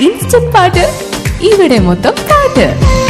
Instant പാട്ട് ഇവിടെ മൊത്തം പാട്ട്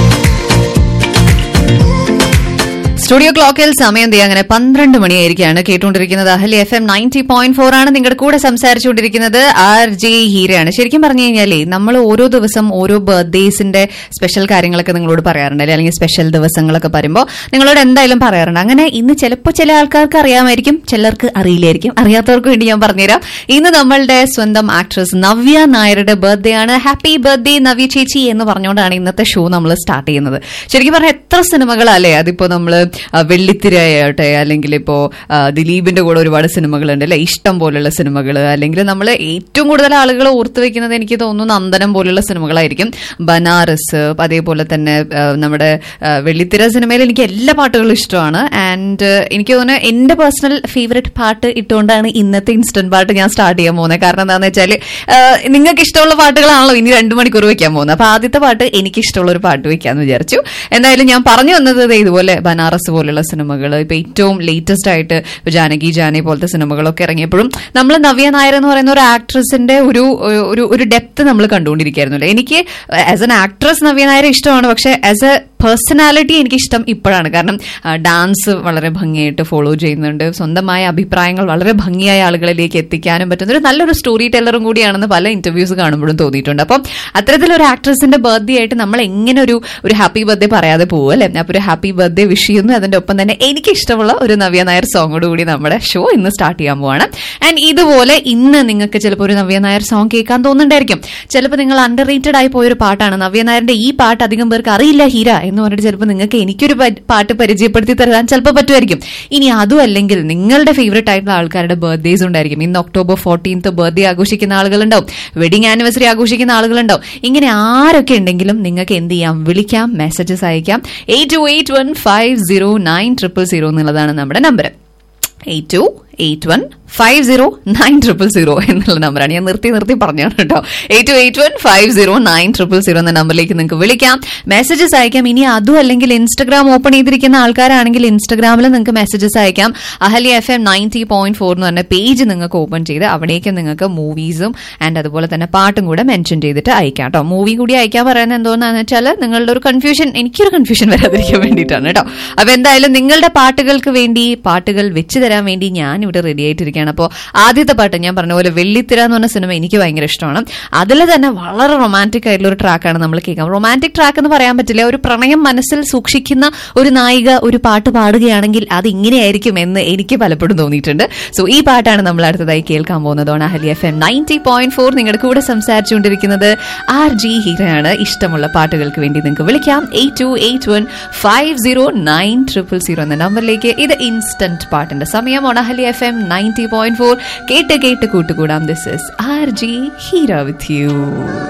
സ്റ്റുഡിയോ ക്ലോക്കിൽ സമയം തീ അങ്ങനെ പന്ത്രണ്ട് മണിയായിരിക്കാണ് കേട്ടുകൊണ്ടിരിക്കുന്നത് Ahalia FM M ninety point ഫോർ ആണ് നിങ്ങളുടെ കൂടെ സംസാരിച്ചുകൊണ്ടിരിക്കുന്നത് ആർ ജെ ഹീരയാണ് ശരിക്കും പറഞ്ഞു കഴിഞ്ഞാലേ നമ്മൾ ഓരോ ദിവസം ഓരോ ബർത്ത്ഡേസിന്റെ സ്പെഷ്യൽ കാര്യങ്ങളൊക്കെ നിങ്ങളോട് പറയാറുണ്ട് അല്ലേ? അല്ലെങ്കിൽ സ്പെഷ്യൽ ദിവസങ്ങളൊക്കെ വരുമ്പോൾ നിങ്ങളോട് എന്തായാലും പറയാറുണ്ട് അങ്ങനെ ഇന്ന് ചിലപ്പോൾ ചില ആൾക്കാർക്ക് അറിയാമായിരിക്കും ചിലർക്ക് അറിയില്ലായിരിക്കും അറിയാത്തവർക്ക് വേണ്ടി ഞാൻ പറഞ്ഞുതരാം ഇന്ന് നമ്മളുടെ സ്വന്തം ആക്ട്രസ് നവ്യ നായരുടെ ബർത്ത്ഡേ ആണ് ഹാപ്പി ബർത്ത്ഡേ നവ്യ ചേച്ചി എന്ന് പറഞ്ഞുകൊണ്ടാണ് ഇന്നത്തെ ഷോ നമ്മൾ സ്റ്റാർട്ട് ചെയ്യുന്നത് ശരിക്കും പറഞ്ഞാൽ എത്ര സിനിമകളല്ലേ അതിപ്പോ നമ്മൾ വെള്ളിത്തിരയാവട്ടെ അല്ലെങ്കിൽ ഇപ്പോ ആ, ദിലീപിന്റെ കൂടെ ഒരുപാട് സിനിമകളുണ്ട് അല്ലെ ഇഷ്ടം പോലുള്ള സിനിമകൾ അല്ലെങ്കിൽ നമ്മൾ ഏറ്റവും കൂടുതൽ ആളുകൾ ഓർത്തു വെക്കുന്നത് എനിക്ക് തോന്നുന്നു നന്ദനം പോലുള്ള സിനിമകളായിരിക്കും ബനാറസ് അതേപോലെ തന്നെ ആ, നമ്മുടെ ആ, വെള്ളിത്തിര സിനിമയിൽ എനിക്ക് എല്ലാ പാട്ടുകളും ഇഷ്ടമാണ് ആൻഡ് എനിക്ക് തോന്നുന്നു എന്റെ പേഴ്സണൽ ഫേവറേറ്റ് പാട്ട് ഇട്ടുകൊണ്ടാണ് ഇന്നത്തെ ഇൻസ്റ്റന്റ് പാട്ട് ഞാൻ സ്റ്റാർട്ട് ചെയ്യാൻ പോകുന്നത് കാരണം എന്താണെന്ന് വെച്ചാൽ നിങ്ങൾക്ക് ഇഷ്ടമുള്ള പാട്ടുകളാണല്ലോ ഇനി രണ്ടു മണിക്കൂർ വെക്കാൻ പോകുന്നത് അപ്പൊ ആദ്യത്തെ പാട്ട് എനിക്ക് ഇഷ്ടമുള്ള ഒരു പാട്ട് വെക്കാന്ന് വിചാരിച്ചു എന്തായാലും ഞാൻ പറഞ്ഞു വന്നത് ദേ ഇതുപോലെ ബനാറസ് പോലുള്ള സിനിമകൾ ഇപ്പൊ ഏറ്റവും ലേറ്റസ്റ്റ് ആയിട്ട് ഇപ്പൊ ജാനകി ജാനി പോലത്തെ സിനിമകളൊക്കെ ഇറങ്ങിയപ്പോഴും നമ്മൾ നവ്യ നായർ എന്ന് പറയുന്ന ഒരു ആക്ട്രസിന്റെ ഒരു ഒരു ഒരു ഡെപ്ത് നമ്മൾ കണ്ടുകൊണ്ടിരിക്കുകയായിരുന്നു അല്ലേ എനിക്ക് as an actress Navya Nair ഇഷ്ടമാണ് പക്ഷെ ആസ് എ പേഴ്സണാലിറ്റി എനിക്ക് ഇഷ്ടം ഇപ്പോഴാണ് കാരണം ഡാൻസ് വളരെ ഭംഗിയായിട്ട് ഫോളോ ചെയ്യുന്നുണ്ട് സ്വന്തമായ അഭിപ്രായങ്ങൾ വളരെ ഭംഗിയായ ആളുകളിലേക്ക് എത്തിക്കാനും പറ്റുന്ന ഒരു നല്ലൊരു സ്റ്റോറി ടെല്ലറും കൂടിയാണെന്ന് പല ഇന്റർവ്യൂസ് കാണുമ്പോഴും തോന്നിയിട്ടുണ്ട് അപ്പം അത്തരത്തിലൊരു ആക്ട്രസിന്റെ ബർത്ത്ഡേ ആയിട്ട് നമ്മൾ എങ്ങനെ ഒരു ഒരു ഹാപ്പി ബർത്ത്ഡേ പറയാതെ പോകും അല്ലെ അപ്പൊ ഒരു ഹാപ്പി ബർത്ത്ഡേ വിഷ് ചെയ്യുന്നു അതിന്റെ ഒപ്പം തന്നെ എനിക്ക് ഇഷ്ടമുള്ള ഒരു നവ്യ നായർ സോങ്ങോട് കൂടി നമ്മുടെ ഷോ ഇന്ന് സ്റ്റാർട്ട് ചെയ്യാൻ പോവാണ് ആൻഡ് ഇതുപോലെ ഇന്ന് നിങ്ങൾക്ക് ചിലപ്പോൾ ഒരു നവ്യ നായർ സോങ് കേൾക്കാൻ തോന്നുന്നുണ്ടായിരിക്കും ചിലപ്പോൾ നിങ്ങൾ അണ്ടർ റേറ്റഡ് ആയി പോയൊരു പാട്ടാണ് നവ്യ നായരുടെ ഈ പാട്ട് അധികം പേർക്ക് അറിയില്ല ഹീര എന്ന് പറഞ്ഞിട്ട് ചിലപ്പോൾ നിങ്ങൾക്ക് എനിക്കൊരു പ- പാട്ട് പരിചയപ്പെടുത്തി തരാൻ ചിലപ്പോൾ പറ്റുമായിരിക്കും ഇനി അതും അല്ലെങ്കിൽ നിങ്ങളുടെ ഫേവറേറ്റ് ആയിട്ടുള്ള ആൾക്കാരുടെ ബർത്ത്ഡേസ് ഉണ്ടായിരിക്കും ഇന്ന് ഒക്ടോബർ ഫോർട്ടീൻത്ത് ബർത്ത്ഡേ ആഘോഷിക്കുന്ന ആളുകളുണ്ടാവും വെഡിങ് ആനിവേഴ്സറി ആഘോഷിക്കുന്ന ആളുകളുണ്ടാവും ഇങ്ങനെ ആരൊക്കെ ഉണ്ടെങ്കിലും നിങ്ങൾക്ക് എന്ത് ചെയ്യാം വിളിക്കാം മെസ്സേജസ് അയക്കാം eight two eight one five zero nine triple zero എന്നുള്ളതാണ് നമ്മുടെ number eight two eight one five zero nine triple zero എന്നുള്ള നമ്പറാണ് ഞാൻ നിർത്തി നിർത്തി പറഞ്ഞാണ് കേട്ടോ eight two eight one five zero nine triple zero എന്ന നമ്പറിലേക്ക് നിങ്ങൾക്ക് വിളിക്കാം മെസ്സേജസ് അയക്കാം ഇനി അതും അല്ലെങ്കിൽ ഇൻസ്റ്റഗ്രാം ഓപ്പൺ ചെയ്തിരിക്കുന്ന ആൾക്കാരാണെങ്കിൽ ഇൻസ്റ്റഗ്രാമിൽ നിങ്ങൾക്ക് മെസ്സേജസ് അയക്കാം Ahalia FM M ninety point ഫോർ എന്ന് പറഞ്ഞ പേജ് നിങ്ങൾക്ക് ഓപ്പൺ ചെയ്ത് അവിടേക്ക് നിങ്ങൾക്ക് മൂവീസും ആൻഡ് അതുപോലെ തന്നെ പാട്ടും കൂടെ മെൻഷൻ ചെയ്തിട്ട് അയക്കാം കേട്ടോ മൂവി കൂടി അയക്കാൻ പറയുന്നത് എന്തോന്നാന്ന് വെച്ചാൽ നിങ്ങളുടെ ഒരു കൺഫ്യൂഷൻ എനിക്കൊരു കൺഫ്യൂഷൻ വരാതിരിക്കാൻ വേണ്ടിയിട്ടാണ് കേട്ടോ അപ്പൊ എന്തായാലും നിങ്ങളുടെ പാട്ടുകൾക്ക് വേണ്ടി പാട്ടുകൾ വെച്ച് തരാൻ വേണ്ടി ഞാൻ ഇവിടെ റെഡി ആയിട്ടിരിക്കുകയാണ് അപ്പോൾ ആദ്യത്തെ പാട്ട് ഞാൻ പറഞ്ഞ പോലെ വെള്ളിത്തിര എന്ന് പറഞ്ഞ സിനിമ എനിക്ക് ഭയങ്കര ഇഷ്ടമാണ് അതിൽ തന്നെ വളരെ റൊമാൻറ്റിക് ആയിട്ടുള്ള ഒരു ട്രാക്കാണ് നമ്മൾ കേൾക്കാം റൊമാൻറ്റിക് ട്രാക്ക് എന്ന് പറയാൻ പറ്റില്ല ഒരു പ്രണയം മനസ്സിൽ സൂക്ഷിക്കുന്ന ഒരു നായിക ഒരു പാട്ട് പാടുകയാണെങ്കിൽ അത് ഇങ്ങനെയായിരിക്കും എന്ന് എനിക്ക് പലപ്പോഴും തോന്നിയിട്ടുണ്ട് സോ ഈ പാട്ടാണ് നമ്മൾ അടുത്തതായി കേൾക്കാൻ പോകുന്നത് on Ahalia FM M ninety point ഫോർ നിങ്ങളുടെ കൂടെ സംസാരിച്ചുകൊണ്ടിരിക്കുന്നത് ആർ ജി ഹീറയാണ് ഇഷ്ടമുള്ള പാട്ടുകൾക്ക് വേണ്ടി നിങ്ങൾക്ക് വിളിക്കാം eight two eight one five zero nine triple zero എന്ന നമ്പറിലേക്ക് ഇത് ഇൻസ്റ്റന്റ് പാട്ടിന്റെ സമയം ഓണഹലി F M ninety point four കേട്ട് കേട്ട് കൂട്ടുകൂടാം this is R G here with U